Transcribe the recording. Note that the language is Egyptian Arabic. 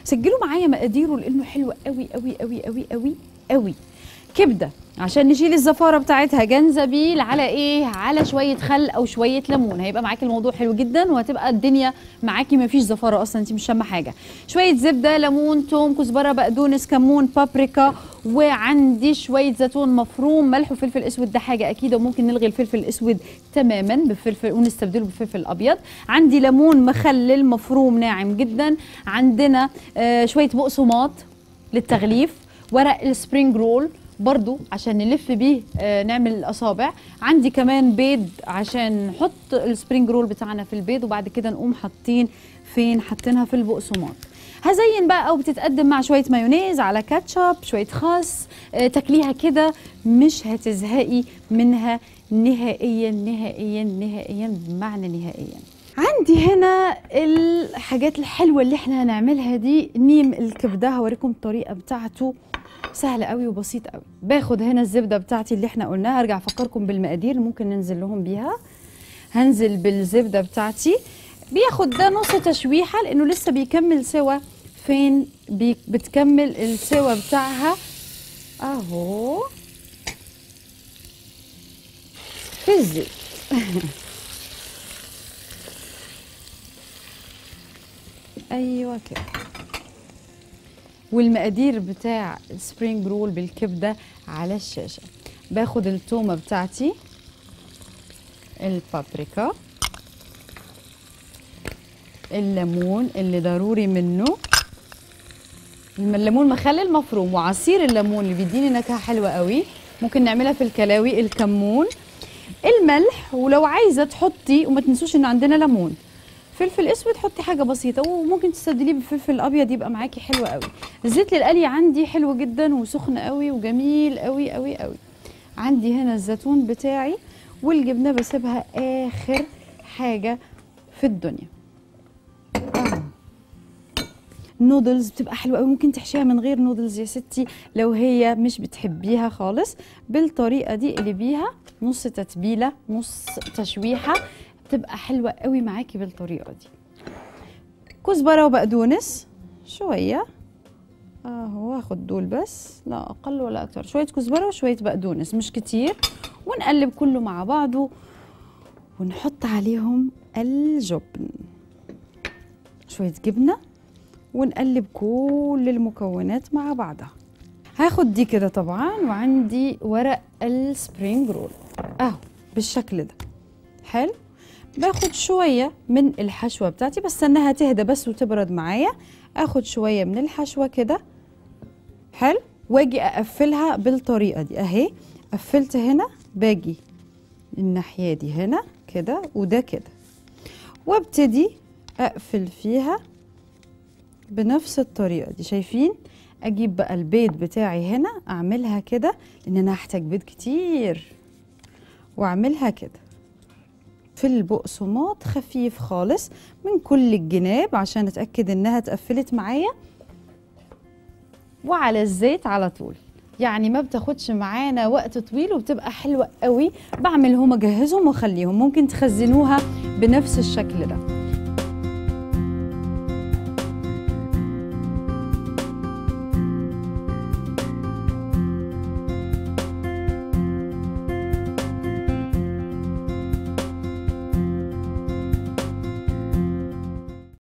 سجلوا معايا مقاديره لانه حلو قوي قوي قوي قوي قوي قوي كبده عشان نشيل الزفاره بتاعتها جنزبيل على ايه على شويه خل او شويه ليمون هيبقى معاكي الموضوع حلو جدا وهتبقى الدنيا معاكي ما فيش زفاره اصلا انت مش شامه حاجه شويه زبده ليمون توم كزبره بقدونس كمون بابريكا وعندي شويه زيتون مفروم ملح وفلفل اسود ده حاجه اكيده وممكن نلغي الفلفل الاسود تماما بفلفل ونستبدله بفلفل ابيض عندي ليمون مخلل مفروم ناعم جدا عندنا آه شويه بقسماط للتغليف ورق السبرينج رول برضو عشان نلف بيه آه نعمل الاصابع عندي كمان بيض عشان نحط السبرينج رول بتاعنا في البيض وبعد كده نقوم حاطين فين حاطينها في البقسماط هزين بقى او بتتقدم مع شويه مايونيز على كاتشب شويه خس آه تاكليها كده مش هتزهقي منها نهائيا نهائيا نهائيا بمعنى نهائيا عندي هنا الحاجات الحلوه اللي احنا هنعملها دي نيم الكبده هوريكم الطريقه بتاعته سهل قوي وبسيط قوي باخد هنا الزبده بتاعتي اللي احنا قلناها ارجع افكركم بالمقادير اللي ممكن ننزل لهم بيها هنزل بالزبده بتاعتي بياخد ده نص تشويحه لانه لسه بيكمل سوا فين بي بتكمل السوا بتاعها اهو في الزيت ايوه كده والمقادير بتاع السبرينج رول بالكبده على الشاشه باخد التومه بتاعتي البابريكا الليمون اللي ضروري منه الليمون مخلل مفروم وعصير الليمون اللي بيديني نكهه حلوه قوي ممكن نعملها في الكلاوي الكمون الملح ولو عايزه تحطي وما تنسوش ان عندنا ليمون فلفل اسود حطي حاجه بسيطه وممكن تستبدليه بفلفل ابيض يبقى معاكي حلو قوي الزيت للقلي عندي حلو جدا وسخن قوي وجميل قوي قوي قوي عندي هنا الزيتون بتاعي والجبنه بسيبها اخر حاجه في الدنيا آه. نودلز بتبقى حلوه قوي ممكن تحشيها من غير نودلز يا ستي لو هي مش بتحبيها خالص بالطريقه دي قلبيها نص تتبيله نص تشويحه بتبقى حلوه قوي معاكي بالطريقه دي كزبره وبقدونس شويه اهو هاخد دول بس لا اقل ولا اكتر شويه كزبره وشويه بقدونس مش كتير ونقلب كله مع بعضه ونحط عليهم الجبن شويه جبنه ونقلب كل المكونات مع بعضها هاخد دي كده طبعا وعندي ورق السبرينج رول اهو بالشكل ده حلو باخد شويه من الحشوه بتاعتي بس انها تهدى بس وتبرد معايا اخد شويه من الحشوه كده حلو واجي اقفلها بالطريقه دي اهي قفلت هنا باجي الناحيه دي هنا كده وده كده وابتدي اقفل فيها بنفس الطريقه دي شايفين اجيب بقى البيض بتاعي هنا اعملها كده لان انا هحتاج بيض كتير واعملها كده في البقسماط خفيف خالص من كل الجناب عشان اتاكد انها اتقفلت معايا وعلى الزيت على طول يعني ما بتاخدش معانا وقت طويل وبتبقى حلوه قوي بعملهم اجهزهم واخليهم ممكن تخزنوها بنفس الشكل ده